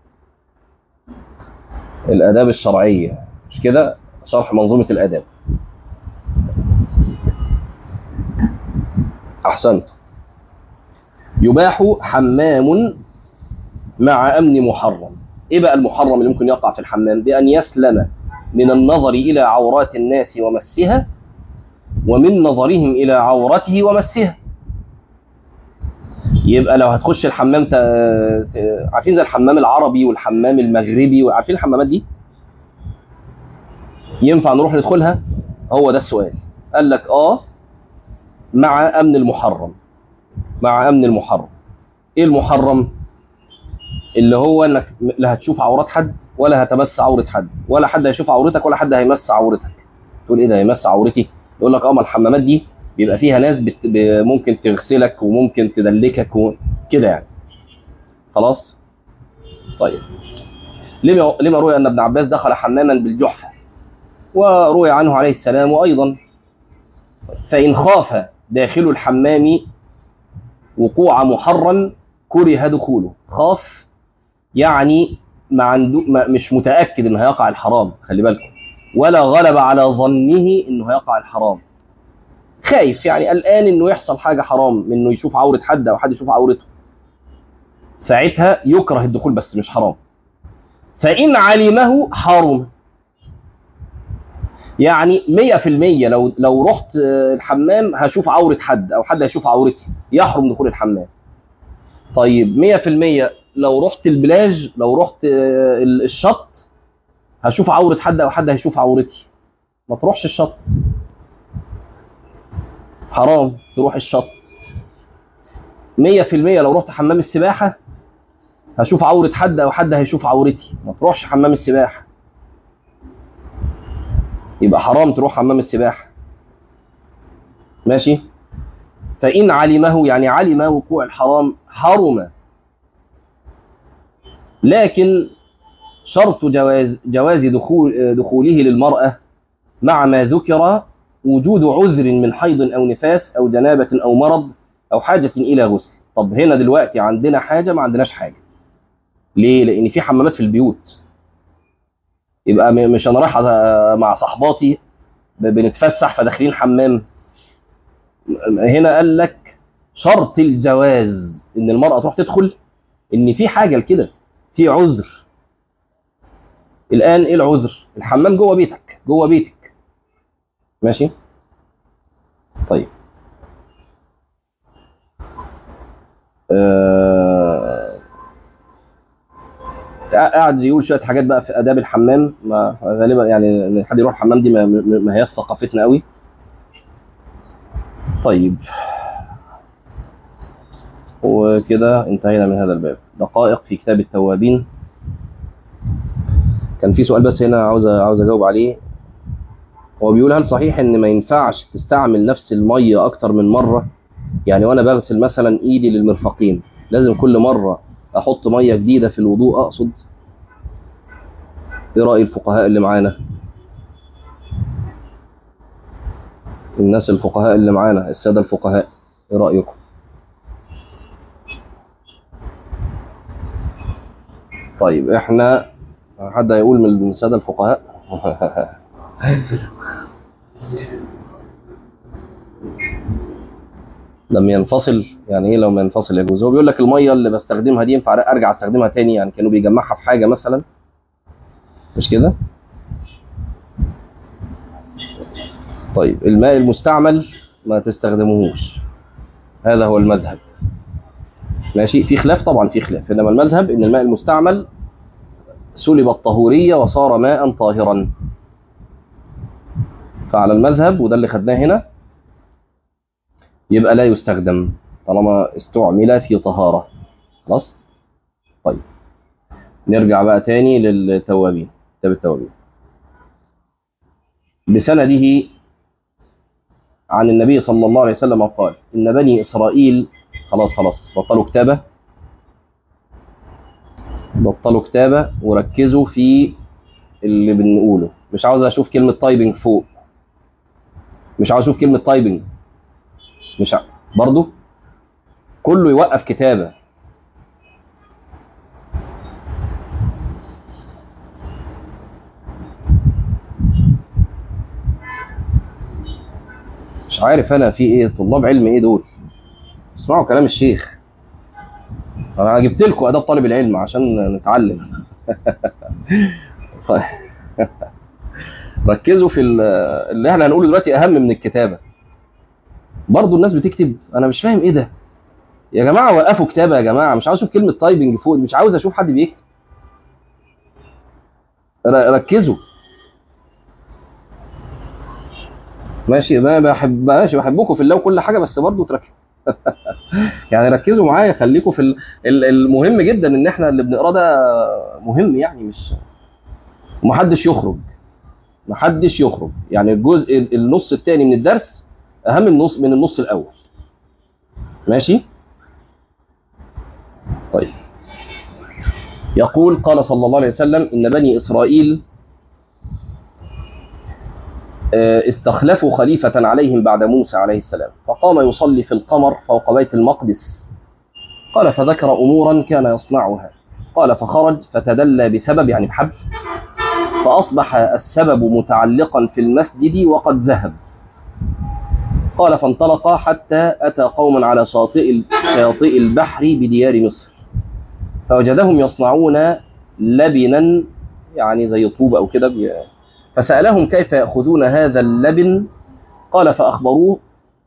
الاداب الشرعيه مش كده شرح منظومه الاداب احسنت يباح حمام مع امن محرم ايه بقى المحرم اللي ممكن يقع في الحمام بان يسلم من النظر الى عورات الناس ومسها ومن نظرهم الى عورته ومسها يبقى لو هتخش الحمام ت... ت... عارفين زي الحمام العربي والحمام المغربي وعارفين الحمامات دي ينفع نروح ندخلها هو ده السؤال قال لك اه مع امن المحرم مع امن المحرم ايه المحرم اللي هو انك لا هتشوف عورات حد ولا هتمس عوره حد ولا حد هيشوف عورتك ولا حد هيمس عورتك تقول ايه ده هيمس عورتي يقول لك اه ما الحمامات دي بيبقى فيها ناس بت... ب... ممكن تغسلك وممكن تدلكك وكده يعني خلاص طيب لما لما روي ان ابن عباس دخل حماما بالجحفه وروي عنه عليه السلام وايضا فان خاف داخل الحمام وقوع محرم كره دخوله خاف يعني ما عنده ما مش متاكد انه هيقع الحرام خلي بالكم ولا غلب على ظنه انه هيقع الحرام خايف يعني قلقان انه يحصل حاجه حرام من انه يشوف عوره حد او حد يشوف عورته ساعتها يكره الدخول بس مش حرام فان علمه حرم يعني 100% لو لو رحت الحمام هشوف عوره حد او حد هيشوف عورتي يحرم دخول الحمام طيب 100% لو رحت البلاج لو رحت الشط هشوف عوره حد او حد هيشوف عورتي ما تروحش الشط حرام تروح الشط 100% لو رحت حمام السباحه هشوف عوره حد او حد هيشوف عورتي ما تروحش حمام السباحه يبقى حرام تروح حمام السباحه ماشي فإن علمه يعني علم وقوع الحرام حرم لكن شرط جواز جواز دخول دخوله للمرأة مع ما ذكر وجود عذر من حيض أو نفاس أو جنابة أو مرض أو حاجة إلى غسل طب هنا دلوقتي عندنا حاجة ما عندناش حاجة ليه؟ لأن في حمامات في البيوت يبقى مش أنا رايح مع صحباتي بنتفسح فداخلين حمام هنا قال لك شرط الجواز ان المرأة تروح تدخل ان في حاجة لكده في عذر الآن ايه العذر الحمام جوه بيتك جوه بيتك ماشي طيب آه... قاعد يقول شويه حاجات بقى في اداب الحمام ما غالبا يعني ان حد يروح الحمام دي ما, ما هي ثقافتنا قوي طيب وكده انتهينا من هذا الباب دقائق في كتاب التوابين كان في سؤال بس هنا عاوز عاوز اجاوب عليه هو بيقول هل صحيح ان ما ينفعش تستعمل نفس الميه اكتر من مره يعني وانا بغسل مثلا ايدي للمرفقين لازم كل مره احط ميه جديده في الوضوء اقصد ايه راي الفقهاء اللي معانا الناس الفقهاء اللي معانا الساده الفقهاء ايه رايكم طيب احنا حد هيقول من الساده الفقهاء لم ينفصل يعني ايه لما ينفصل يجوز هو بيقول لك الميه اللي بستخدمها دي ينفع ارجع استخدمها تاني يعني كانوا بيجمعها في حاجه مثلا مش كده طيب الماء المستعمل ما تستخدموهوش هذا هو المذهب ماشي في خلاف طبعا في خلاف انما المذهب ان الماء المستعمل سلب الطهوريه وصار ماء طاهرا فعلى المذهب وده اللي خدناه هنا يبقى لا يستخدم طالما استعمل في طهارة خلاص طيب نرجع بقى تاني للتوابين كتاب التوابين بسنده عن النبي صلى الله عليه وسلم قال إن بني إسرائيل خلاص خلاص بطلوا كتابة بطلوا كتابة وركزوا في اللي بنقوله مش عاوز أشوف كلمة تايبنج فوق مش عاوز أشوف كلمة تايبنج مش ع... برضو كله يوقف كتابة مش عارف انا في ايه طلاب علم ايه دول اسمعوا كلام الشيخ انا جبت لكم اداب طالب العلم عشان نتعلم ركزوا في اللي احنا هنقوله دلوقتي اهم من الكتابه برضه الناس بتكتب انا مش فاهم ايه ده يا جماعه وقفوا كتابه يا جماعه مش عاوز اشوف كلمه تايبنج فوق مش عاوز اشوف حد بيكتب ركزوا ماشي ما بحب ماشي بحبكم في الله وكل حاجه بس برضه تركزوا يعني ركزوا معايا خليكم في المهم جدا ان احنا اللي بنقراه ده مهم يعني مش ومحدش يخرج محدش يخرج يعني الجزء النص الثاني من الدرس اهم النص من النص الاول ماشي طيب يقول قال صلى الله عليه وسلم ان بني اسرائيل استخلفوا خليفة عليهم بعد موسى عليه السلام فقام يصلي في القمر فوق بيت المقدس قال فذكر أمورا كان يصنعها قال فخرج فتدلى بسبب يعني بحبل فأصبح السبب متعلقا في المسجد وقد ذهب قال فانطلق حتى أتى قوما على شاطئ شاطئ البحر بديار مصر فوجدهم يصنعون لبنا يعني زي طوب أو كده فسألهم كيف يأخذون هذا اللبن قال فأخبروه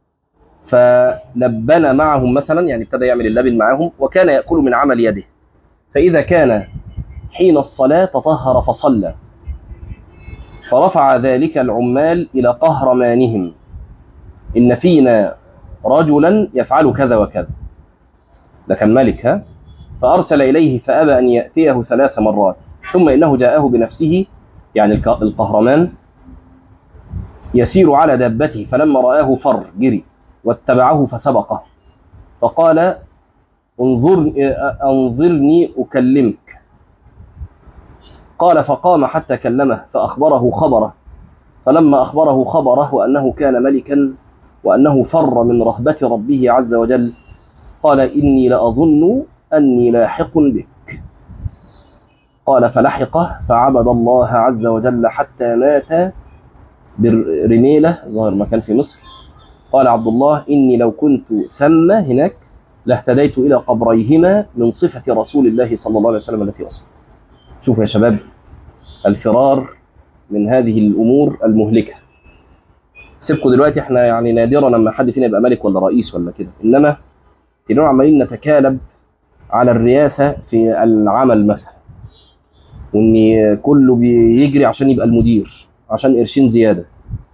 فلبن معهم مثلا يعني ابتدى يعمل اللبن معهم وكان يأكل من عمل يده فإذا كان حين الصلاة تطهر فصلى فرفع ذلك العمال إلى قهرمانهم إن فينا رجلا يفعل كذا وكذا ده كان ملك ها فأرسل إليه فأبى أن يأتيه ثلاث مرات ثم إنه جاءه بنفسه يعني القهرمان يسير على دابته فلما رآه فر جري واتبعه فسبقه فقال انظر انظرني أكلمك قال فقام حتى كلمه فأخبره خبره فلما أخبره خبره وأنه كان ملكا وأنه فر من رهبة ربه عز وجل قال إني لأظن أني لاحق بك قال فلحقه فعبد الله عز وجل حتى مات برميلة ظاهر مكان في مصر قال عبد الله إني لو كنت ثم هناك لاهتديت إلى قبريهما من صفة رسول الله صلى الله عليه وسلم التي وصف شوفوا يا شباب الفرار من هذه الأمور المهلكة سيبكم دلوقتي احنا يعني نادرا لما حد فينا يبقى ملك ولا رئيس ولا كده انما تلاقينا عمالين نتكالب على الرئاسه في العمل مثلا وان كله بيجري عشان يبقى المدير عشان قرشين زياده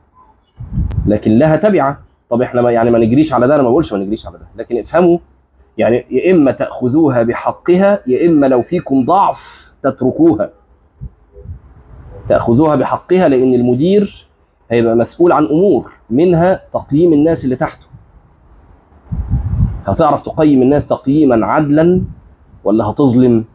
لكن لها تبعه طب احنا ما يعني ما نجريش على ده انا ما بقولش ما نجريش على ده لكن افهموا يعني يا إما تأخذوها بحقها يا إما لو فيكم ضعف تتركوها تأخذوها بحقها لأن المدير هيبقى مسؤول عن أمور منها تقييم الناس اللي تحته هتعرف تقيم الناس تقييما عدلا ولا هتظلم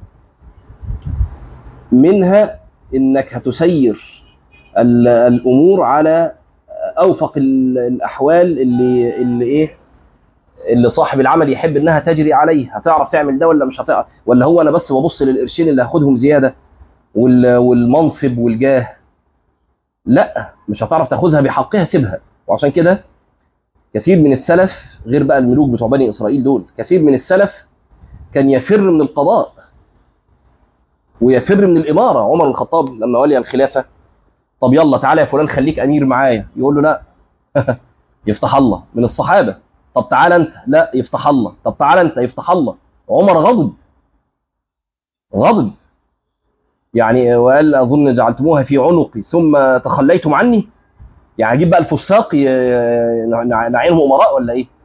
منها انك هتسير ال- الامور على اوفق ال- الاحوال اللي اللي ايه اللي صاحب العمل يحب انها تجري عليه هتعرف تعمل ده ولا مش هتعرف ولا هو انا بس ببص للقرشين اللي هاخدهم زياده وال- والمنصب والجاه لا مش هتعرف تاخذها بحقها سيبها وعشان كده كثير من السلف غير بقى الملوك بتوع بني اسرائيل دول كثير من السلف كان يفر من القضاء ويفر من الاماره عمر بن الخطاب لما ولي الخلافه طب يلا تعالى يا فلان خليك امير معايا يقول له لا يفتح الله من الصحابه طب تعالى انت لا يفتح الله طب تعالى انت يفتح الله عمر غضب غضب يعني وقال اظن جعلتموها في عنقي ثم تخليتم عني يعني اجيب بقى الفساق ي- نع- نعينهم امراء ولا ايه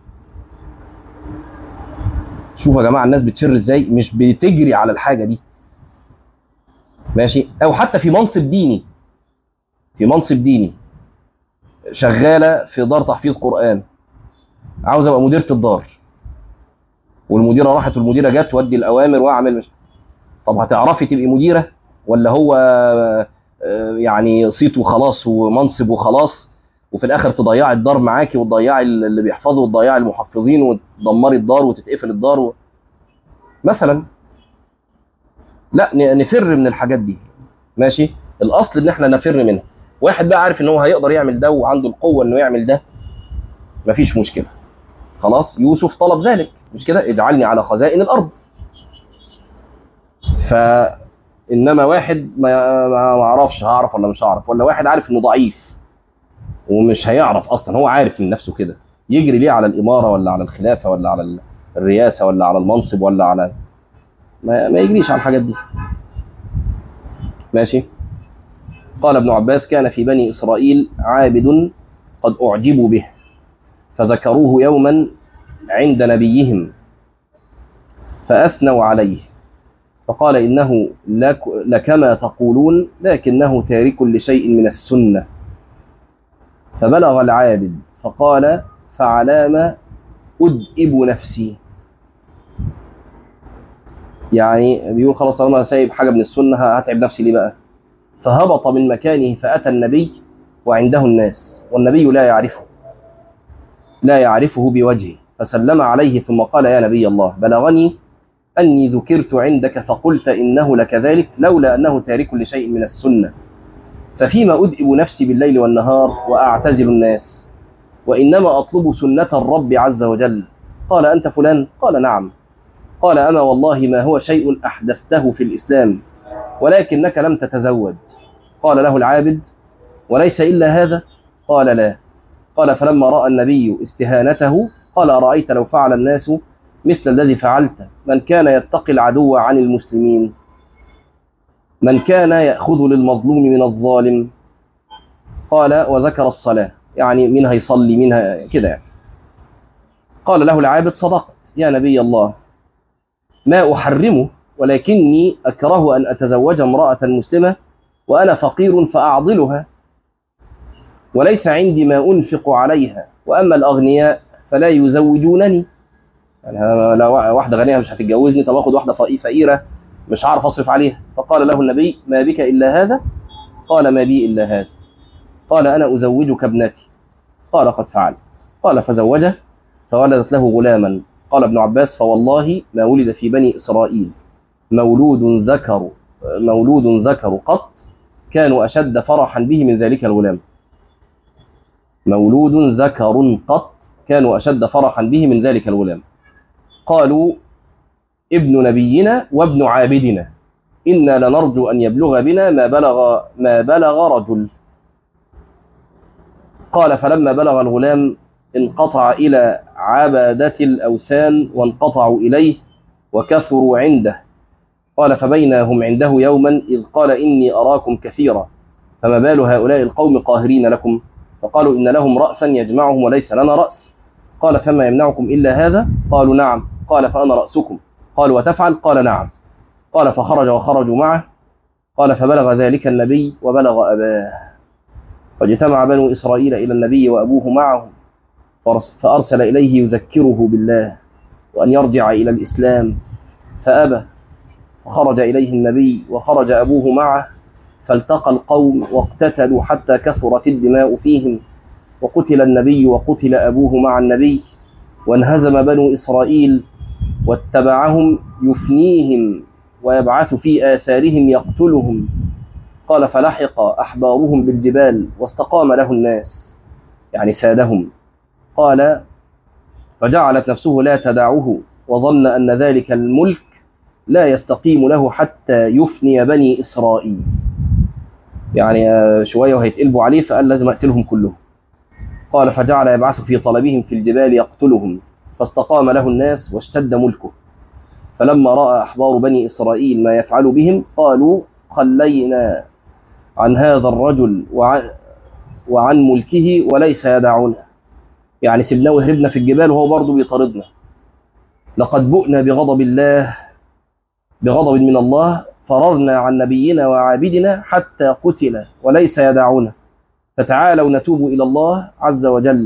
شوفوا يا جماعه الناس بتفر ازاي مش بتجري على الحاجه دي ماشي او حتى في منصب ديني في منصب ديني شغاله في دار تحفيظ قران عاوز ابقى مديره الدار والمديره راحت والمديره جت تودي الاوامر واعمل مش طب هتعرفي تبقي مديره ولا هو آه، يعني صيت وخلاص ومنصب وخلاص وفي الاخر تضيعي الدار معاكي وتضيعي اللي بيحفظوا وتضيعي المحفظين وتدمري الدار وتتقفل الدار و... مثلا لا ن- نفر من الحاجات دي ماشي الاصل ان احنا نفر منها واحد بقى عارف ان هو هيقدر يعمل ده وعنده القوه انه يعمل ده مفيش مشكله خلاص يوسف طلب ذلك مش كده اجعلني على خزائن الارض فانما واحد ما ما ما اعرفش هعرف ولا مش هعرف ولا واحد عارف انه ضعيف ومش هيعرف اصلا هو عارف من نفسه كده يجري ليه على الاماره ولا على الخلافه ولا على ال- الرئاسه ولا على المنصب ولا على ما, ما يجريش على الحاجات دي ماشي قال ابن عباس كان في بني اسرائيل عابد قد اعجبوا به فذكروه يوما عند نبيهم فاثنوا عليه فقال انه لك لكما تقولون لكنه تارك لشيء من السنه فبلغ العابد فقال فعلام أدئب نفسي يعني بيقول خلاص انا سايب حاجه من السنه هتعب نفسي ليه بقى فهبط من مكانه فاتى النبي وعنده الناس والنبي لا يعرفه لا يعرفه بوجهه فسلم عليه ثم قال يا نبي الله بلغني اني ذكرت عندك فقلت انه لكذلك لولا انه تارك لشيء من السنه ففيما أدئب نفسي بالليل والنهار وأعتزل الناس وإنما أطلب سنة الرب عز وجل قال أنت فلان قال نعم قال أما والله ما هو شيء أحدثته في الإسلام ولكنك لم تتزوج قال له العابد وليس إلا هذا قال لا قال فلما رأى النبي استهانته قال أرأيت لو فعل الناس مثل الذي فعلت من كان يتقي العدو عن المسلمين من كان يأخذ للمظلوم من الظالم قال وذكر الصلاة يعني منها يصلي منها كده يعني. قال له العابد صدقت يا نبي الله ما أحرمه ولكني أكره أن أتزوج امرأة مسلمة وأنا فقير فأعضلها وليس عندي ما أنفق عليها وأما الأغنياء فلا يزوجونني يعني أنا لو واحدة غنية مش هتتجوزني طب أخد واحدة فقيرة مش هعرف أصرف عليها فقال له النبي ما بك إلا هذا قال ما بي إلا هذا قال أنا أزوجك ابنتي قال قد فعلت قال فزوجه فولدت له غلاما قال ابن عباس فوالله ما ولد في بني إسرائيل مولود ذكر مولود ذكر قط كانوا أشد فرحا به من ذلك الغلام مولود ذكر قط كانوا أشد فرحا به من ذلك الغلام قالوا ابن نبينا وابن عابدنا إنا لنرجو أن يبلغ بنا ما بلغ ما بلغ رجل قال فلما بلغ الغلام انقطع إلى عبادة الأوثان وانقطعوا إليه وكثروا عنده قال فبين هم عنده يوما إذ قال إني أراكم كثيرا فما بال هؤلاء القوم قاهرين لكم فقالوا إن لهم رأسا يجمعهم وليس لنا رأس قال فما يمنعكم إلا هذا قالوا نعم قال فأنا رأسكم قالوا وتفعل قال نعم قال فخرج وخرجوا معه قال فبلغ ذلك النبي وبلغ أباه فاجتمع بنو إسرائيل إلى النبي وأبوه معهم فأرسل إليه يذكره بالله وأن يرجع إلى الإسلام فأبى فخرج إليه النبي وخرج أبوه معه فالتقى القوم واقتتلوا حتى كثرت الدماء فيهم وقتل النبي وقتل أبوه مع النبي وانهزم بنو إسرائيل واتبعهم يفنيهم ويبعث في آثارهم يقتلهم قال فلحق أحبارهم بالجبال واستقام له الناس يعني سادهم قال فجعلت نفسه لا تدعه وظن أن ذلك الملك لا يستقيم له حتى يفني بني إسرائيل يعني شوية وهيتقلبوا عليه فقال لازم أقتلهم كلهم قال فجعل يبعث في طلبهم في الجبال يقتلهم فاستقام له الناس واشتد ملكه فلما رأى أحبار بني إسرائيل ما يفعل بهم قالوا خلينا عن هذا الرجل وعن, وعن ملكه وليس يدعونا يعني سبناه وهربنا في الجبال وهو برضه بيطاردنا لقد بؤنا بغضب الله بغضب من الله فررنا عن نبينا وعابدنا حتى قتل وليس يدعونا فتعالوا نتوب إلى الله عز وجل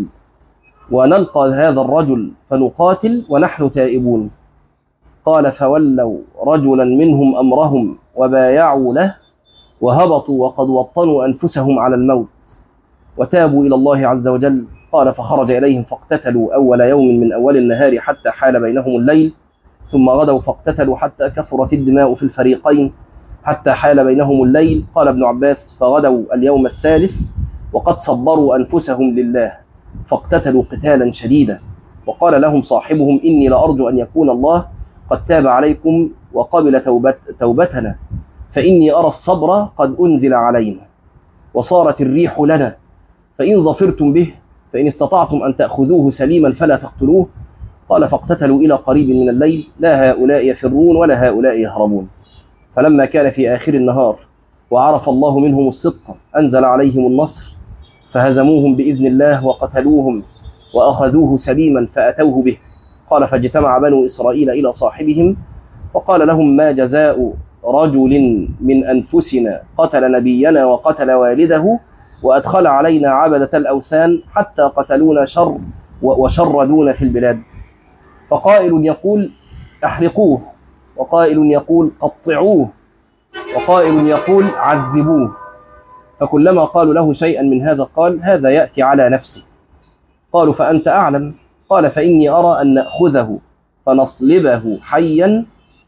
ونلقى هذا الرجل فنقاتل ونحن تائبون قال فولوا رجلا منهم أمرهم وبايعوا له وهبطوا وقد وطنوا أنفسهم على الموت وتابوا إلى الله عز وجل قال فخرج إليهم فاقتتلوا أول يوم من أول النهار حتى حال بينهم الليل ثم غدوا فاقتتلوا حتى كثرت الدماء في الفريقين حتى حال بينهم الليل قال ابن عباس فغدوا اليوم الثالث وقد صبروا أنفسهم لله فاقتتلوا قتالا شديدا وقال لهم صاحبهم إني لأرجو أن يكون الله قد تاب عليكم وقبل توبت توبتنا فإني أرى الصبر قد أنزل علينا وصارت الريح لنا فإن ظفرتم به فإن استطعتم أن تأخذوه سليما فلا تقتلوه قال فاقتتلوا إلى قريب من الليل لا هؤلاء يفرون ولا هؤلاء يهربون فلما كان في آخر النهار وعرف الله منهم الصدق أنزل عليهم النصر فهزموهم بإذن الله وقتلوهم وأخذوه سليما فأتوه به قال فاجتمع بنو إسرائيل إلى صاحبهم وقال لهم ما جزاء رجل من أنفسنا قتل نبينا وقتل والده وأدخل علينا عبدة الأوثان حتى قتلونا شر وشردونا في البلاد فقائل يقول احرقوه وقائل يقول قطعوه وقائل يقول عذبوه فكلما قالوا له شيئا من هذا قال هذا يأتي على نفسي قالوا فأنت أعلم قال فإني أرى أن نأخذه فنصلبه حيا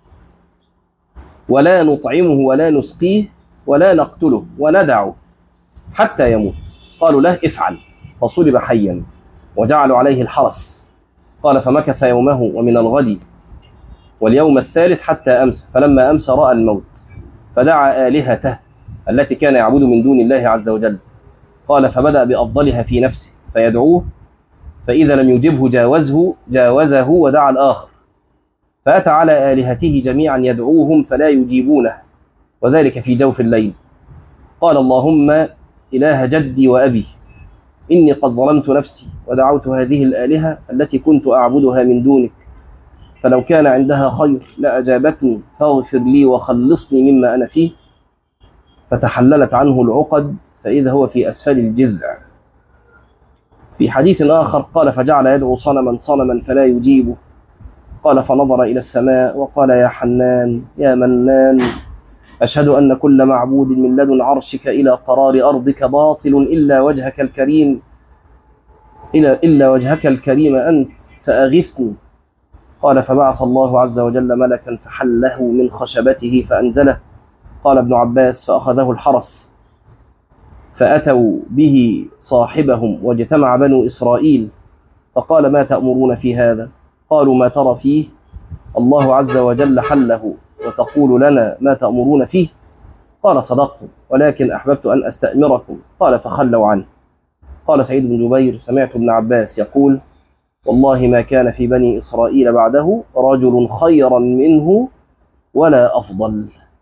ولا نطعمه ولا نسقيه ولا نقتله وندعه حتى يموت قالوا له افعل فصلب حيا وجعلوا عليه الحرس قال فمكث يومه ومن الغد واليوم الثالث حتى أمس فلما أمس رأى الموت فدعا آلهته التي كان يعبد من دون الله عز وجل قال فبدأ بأفضلها في نفسه فيدعوه فإذا لم يجبه جاوزه جاوزه ودعا الآخر فأتى على آلهته جميعا يدعوهم فلا يجيبونه وذلك في جوف الليل قال اللهم إله جدي وأبي إني قد ظلمت نفسي ودعوت هذه الآلهة التي كنت أعبدها من دونك فلو كان عندها خير لأجابتني فاغفر لي وخلصني مما أنا فيه فتحللت عنه العقد فإذا هو في أسفل الجذع في حديث آخر قال فجعل يدعو صنما صنما فلا يجيبه قال فنظر إلى السماء وقال يا حنان يا منان أشهد أن كل معبود من لدن عرشك إلى قرار أرضك باطل إلا وجهك الكريم إلا, إلا وجهك الكريم أنت فأغثني قال فبعث الله عز وجل ملكا فحله من خشبته فأنزله قال ابن عباس فأخذه الحرس فأتوا به صاحبهم واجتمع بنو إسرائيل فقال ما تأمرون في هذا قالوا ما ترى فيه الله عز وجل حله وتقول لنا ما تأمرون فيه قال صدقت ولكن أحببت أن أستأمركم قال فخلوا عنه قال سعيد بن جبير سمعت ابن عباس يقول والله ما كان في بني إسرائيل بعده رجل خيرا منه ولا أفضل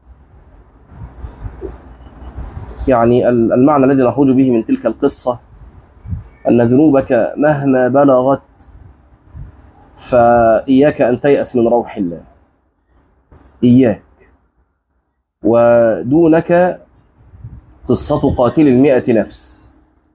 يعني المعنى الذي نخرج به من تلك القصة أن ذنوبك مهما بلغت فإياك أن تيأس من روح الله إياك ودونك قصة قاتل المئة نفس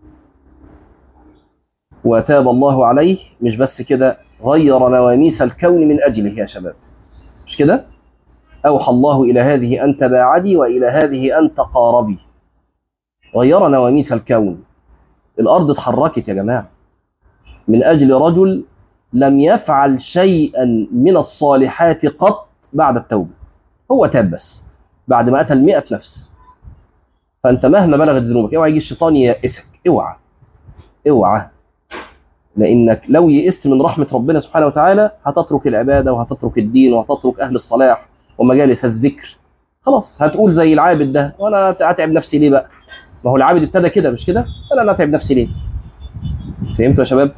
وتاب الله عليه مش بس كده غير نواميس الكون من أجله يا شباب مش كده أوحى الله إلى هذه أن تباعدي وإلى هذه أن تقاربي غير نواميس الكون الأرض اتحركت يا جماعة من أجل رجل لم يفعل شيئا من الصالحات قط بعد التوبة هو تاب بس بعد ما قتل مئة نفس فأنت مهما بلغت ذنوبك اوعى يجي الشيطان ييأسك اوعى اوعى لأنك لو يئست من رحمة ربنا سبحانه وتعالى هتترك العبادة وهتترك الدين وهتترك أهل الصلاح ومجالس الذكر خلاص هتقول زي العابد ده وأنا أتعب نفسي ليه بقى ما هو العابد ابتدى كده مش كده أنا أتعب نفسي ليه فهمتوا يا شباب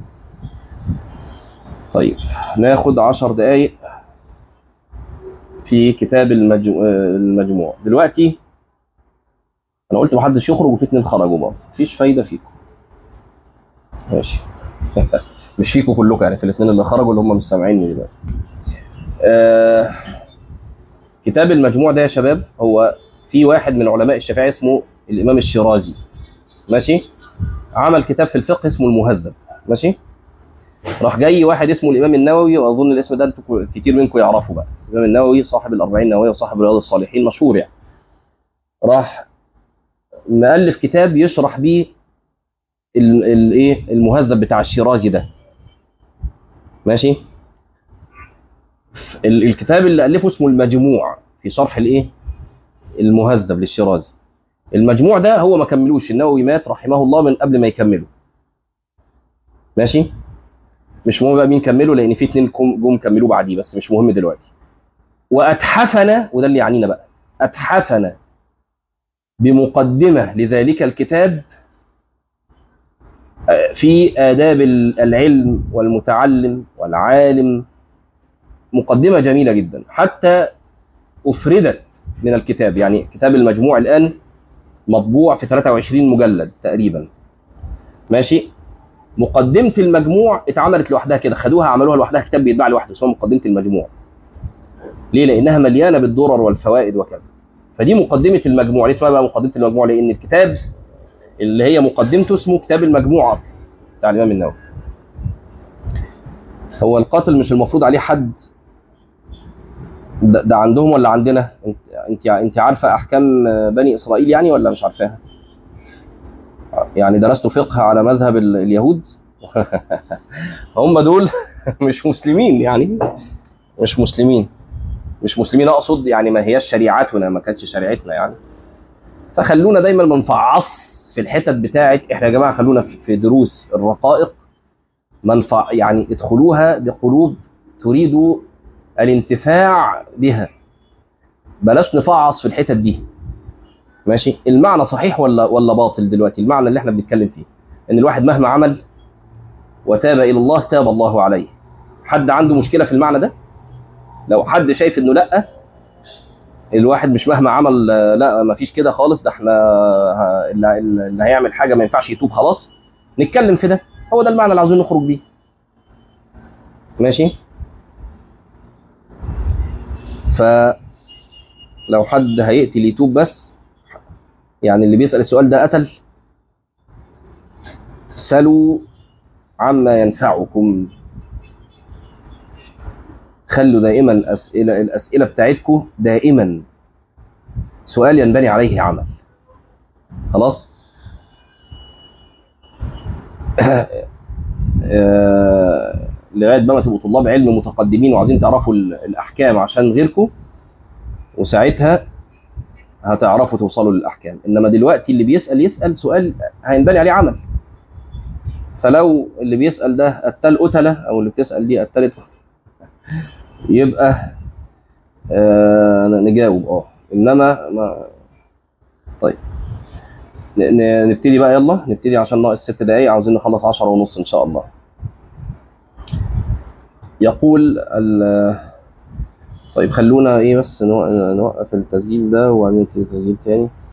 طيب ناخد عشر دقايق في كتاب المجموع, المجموع. دلوقتي انا قلت محدش يخرج وفي اتنين خرجوا برضه مفيش فايده فيكم ماشي مش فيكم كلكم يعني في الاثنين اللي خرجوا اللي هم مش سامعيني دلوقتي آه كتاب المجموع ده يا شباب هو في واحد من علماء الشافعيه اسمه الامام الشيرازي ماشي عمل كتاب في الفقه اسمه المهذب ماشي راح جاي واحد اسمه الامام النووي واظن الاسم ده انتوا كتير منكم يعرفوا بقى الامام النووي صاحب الأربعين النوويه وصاحب رياض الصالحين مشهور يعني راح مؤلف كتاب يشرح بيه الايه المهذب بتاع الشيرازي ده ماشي الكتاب اللي الفه اسمه المجموع في شرح الايه المهذب للشيرازي المجموع ده هو ما كملوش النووي مات رحمه الله من قبل ما يكمله ماشي مش مهم بقى مين كمله لان في اتنين جم كملوه بعديه بس مش مهم دلوقتي واتحفنا وده اللي يعنينا بقى اتحفنا بمقدمه لذلك الكتاب في آداب العلم والمتعلم والعالم مقدمة جميلة جدا حتى أفردت من الكتاب يعني كتاب المجموع الآن مطبوع في 23 مجلد تقريبا ماشي مقدمة المجموع اتعملت لوحدها كده خدوها عملوها لوحدها كتاب بيتباع لوحده اسمه مقدمة المجموع ليه لأنها مليانة بالدرر والفوائد وكذا فدي مقدمة المجموع ليه اسمها بقى مقدمة المجموع لأن الكتاب اللي هي مقدمته اسمه كتاب المجموع اصلا بتاع الامام النووي هو القاتل مش المفروض عليه حد ده, ده عندهم ولا عندنا انت انت انت عارفه احكام بني اسرائيل يعني ولا مش عارفاها يعني درستوا فقه على مذهب اليهود هم دول مش مسلمين يعني مش مسلمين مش مسلمين اقصد يعني ما هياش شريعتنا ما كانتش شريعتنا يعني فخلونا دايما ما نفعص في الحتت بتاعت احنا يا جماعه خلونا في دروس الرقائق منفع يعني ادخلوها بقلوب تريد الانتفاع بها بلاش نفعص في الحتت دي ماشي المعنى صحيح ولا ولا باطل دلوقتي المعنى اللي احنا بنتكلم فيه ان الواحد مهما عمل وتاب الى الله تاب الله عليه حد عنده مشكله في المعنى ده لو حد شايف انه لا الواحد مش مهما عمل لا ما فيش كده خالص ده احنا اللي هيعمل حاجه ما ينفعش يتوب خلاص نتكلم في ده هو ده المعنى اللي عاوزين نخرج بيه ماشي ف لو حد هيقتل يتوب بس يعني اللي بيسأل السؤال ده قتل سلوا عما ينفعكم خلوا دائما أسئلة الأسئلة بتاعتكم دائما سؤال ينبني عليه عمل خلاص لغايه بقى ما تبقوا طلاب علم متقدمين وعايزين تعرفوا الاحكام عشان غيركم وساعتها هتعرفوا توصلوا للاحكام انما دلوقتي اللي بيسال يسال سؤال هينبني عليه عمل فلو اللي بيسال ده قتل قتله او اللي بتسال دي قتلت يبقى آه نجاوب اه انما ما طيب نبتدي بقى يلا نبتدي عشان ناقص ست دقايق عاوزين نخلص عشرة ونص ان شاء الله يقول ال طيب خلونا ايه بس نوقف التسجيل ده وبعدين نبتدي تسجيل تاني